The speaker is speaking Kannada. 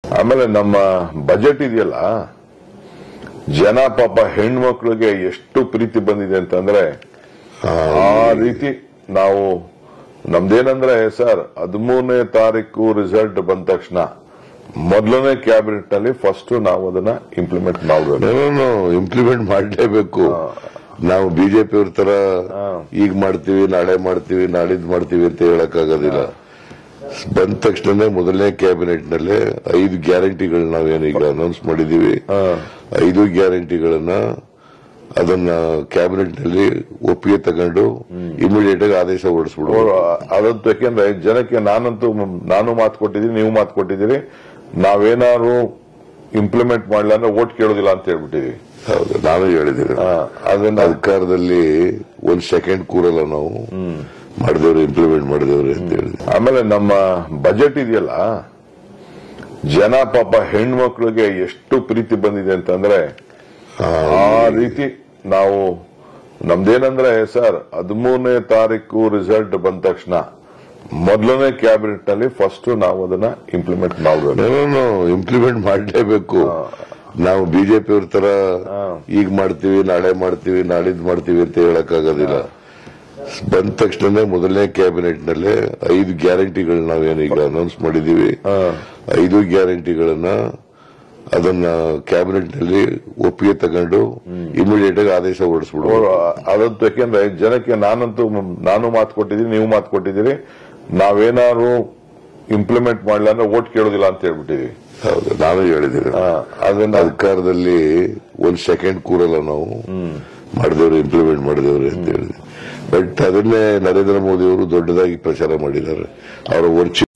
ಆಮೇಲೆ ನಮ್ಮ ಬಜೆಟ್ ಇದೆಯಲ್ಲ ಜನ ಪಾಪ ಹೆಣ್ಮಕ್ಳಿಗೆ ಎಷ್ಟು ಪ್ರೀತಿ ಬಂದಿದೆ ಅಂತಂದ್ರೆ ಆ ರೀತಿ ನಾವು ನಮ್ದೇನಂದ್ರೆ ಸರ್ ಹದಿಮೂರನೇ ತಾರೀಕು ರಿಸಲ್ಟ್ ಬಂದ ತಕ್ಷಣ ಮೊದಲನೇ ಕ್ಯಾಬಿನೆಟ್ ನಲ್ಲಿ ಫಸ್ಟ್ ನಾವು ಅದನ್ನ ಇಂಪ್ಲಿಮೆಂಟ್ ಮಾಡಬೇಕು ನಾನು ಇಂಪ್ಲಿಮೆಂಟ್ ಮಾಡಲೇಬೇಕು ನಾವು ಬಿಜೆಪಿ ಅವ್ರ ತರ ಈಗ ಮಾಡ್ತೀವಿ ನಾಳೆ ಮಾಡ್ತೀವಿ ನಾಳಿದ್ ಮಾಡ್ತೀವಿ ಅಂತ ಹೇಳಕ್ಕಾಗೋದಿಲ್ಲ ಬಂದ ತಕ್ಷಣ ಮೊದಲನೇ ಕ್ಯಾಬಿನೆಟ್ ನಲ್ಲಿ ಐದು ಗ್ಯಾರಂಟಿಗಳು ನಾವೇನೀಗ ಅನೌನ್ಸ್ ಮಾಡಿದೀವಿ ಐದು ಗ್ಯಾರಂಟಿಗಳನ್ನ ಅದನ್ನ ಕ್ಯಾಬಿನೆಟ್ ನಲ್ಲಿ ಒಪ್ಪಿಗೆ ತಗೊಂಡು ಇಮಿಡಿಯೇಟ್ ಆಗಿ ಆದೇಶ ಹೊರಡಿಸ್ಬಿಡುವ ಅದಂತೂ ಯಾಕೆಂದ್ರೆ ಜನಕ್ಕೆ ನಾನಂತೂ ನಾನು ಮಾತು ಕೊಟ್ಟಿದ್ದೀನಿ ನೀವು ಮಾತು ಕೊಟ್ಟಿದ್ದೀರಿ ನಾವೇನಾದ್ರು ಇಂಪ್ಲಿಮೆಂಟ್ ಮಾಡಲಿಲ್ಲ ಅಂದ್ರೆ ಓಟ್ ಕೇಳೋದಿಲ್ಲ ಅಂತ ಹೇಳ್ಬಿಟ್ಟಿದೀವಿ ಹೌದು ನಾನು ಹೇಳಿದ್ದೀನಿ ಆ, ಅದನ್ನ ಅಧಿಕಾರದಲ್ಲಿ ಒಂದ್ ಸೆಕೆಂಡ್ ಕೂರಲ್ಲ ನಾವು ಮಾಡಿದವ್ರು ಇಂಪ್ಲಿಮೆಂಟ್ ಮಾಡಿದವ್ರು ಅಂತ ಹೇಳಿದ್ವಿ ಆಮೇಲೆ ನಮ್ಮ ಬಜೆಟ್ ಇದೆಯಲ್ಲ ಜನ ಪಾಪ ಹೆಣ್ಮಕ್ಳಿಗೆ ಎಷ್ಟು ಪ್ರೀತಿ ಬಂದಿದೆ ಅಂತಂದ್ರೆ ಆ ರೀತಿ ನಾವು ನಮ್ದೇನಂದ್ರೆ ಸರ್ ಹದಿಮೂರನೇ ತಾರೀಕು ರಿಸಲ್ಟ್ ಬಂದ ತಕ್ಷಣ ಮೊದಲನೇ ಕ್ಯಾಬಿನೆಟ್ ನಲ್ಲಿ ಫಸ್ಟ್ ನಾವು ಅದನ್ನ ಇಂಪ್ಲಿಮೆಂಟ್ ಮಾಡಬೇಕು ನಾನು ಇಂಪ್ಲಿಮೆಂಟ್ ಮಾಡಲೇಬೇಕು ನಾವು ಬಿಜೆಪಿ ಅವ್ರ ತರ ಈಗ ಮಾಡ್ತೀವಿ ನಾಳೆ ಮಾಡ್ತೀವಿ ನಾಳಿದ್ ಮಾಡ್ತೀವಿ ಅಂತ ಹೇಳಕ್ಕಾಗೋದಿಲ್ಲ ಬಂದ ತಕ್ಷಣ ಮೊದಲನೇ ಕ್ಯಾಬಿನೆಟ್ ನಲ್ಲಿ ಐದು ಗ್ಯಾರಂಟಿಗಳು ನಾವೇನೀಗ ಅನೌನ್ಸ್ ಮಾಡಿದೀವಿ ಐದು ಗ್ಯಾರಂಟಿಗಳನ್ನ ಅದನ್ನ ಕ್ಯಾಬಿನೆಟ್ ನಲ್ಲಿ ಒಪ್ಪಿಗೆ ತಗೊಂಡು ಇಮಿಡಿಯೇಟ್ ಆಗಿ ಆದೇಶ ಹೊರಡಿಸ್ಬಿಡುವ ಅದಂತೂ ಯಾಕೆಂದ್ರೆ ಜನಕ್ಕೆ ನಾನಂತೂ ನಾನು ಮಾತು ಕೊಟ್ಟಿದ್ದೀನಿ ನೀವು ಮಾತು ಕೊಟ್ಟಿದ್ದೀರಿ ನಾವೇನಾದ್ರು ಇಂಪ್ಲಿಮೆಂಟ್ ಮಾಡಲಿಲ್ಲ ಅಂದ್ರೆ ಓಟ್ ಕೇಳೋದಿಲ್ಲ ಅಂತ ಹೇಳ್ಬಿಟ್ಟಿದೀವಿ ಹೌದು ನಾನು ಹೇಳಿದ್ದೀನಿ ಆ, ಅದನ್ನ ಅಧಿಕಾರದಲ್ಲಿ ಒಂದ್ ಸೆಕೆಂಡ್ ಕೂರಲ್ಲ ನಾವು ಮಾಡಿದವ್ರು ಇಂಪ್ಲಿಮೆಂಟ್ ಮಾಡಿದವ್ರು ಅಂತ ಹೇಳಿದ್ವಿ ಬಟ್ ಅದನ್ನೇ ನರೇಂದ್ರ ಮೋದಿ ಅವರು ದೊಡ್ಡದಾಗಿ ಪ್ರಚಾರ ಮಾಡಿದ್ದಾರೆ ಅವರ ಒಂದು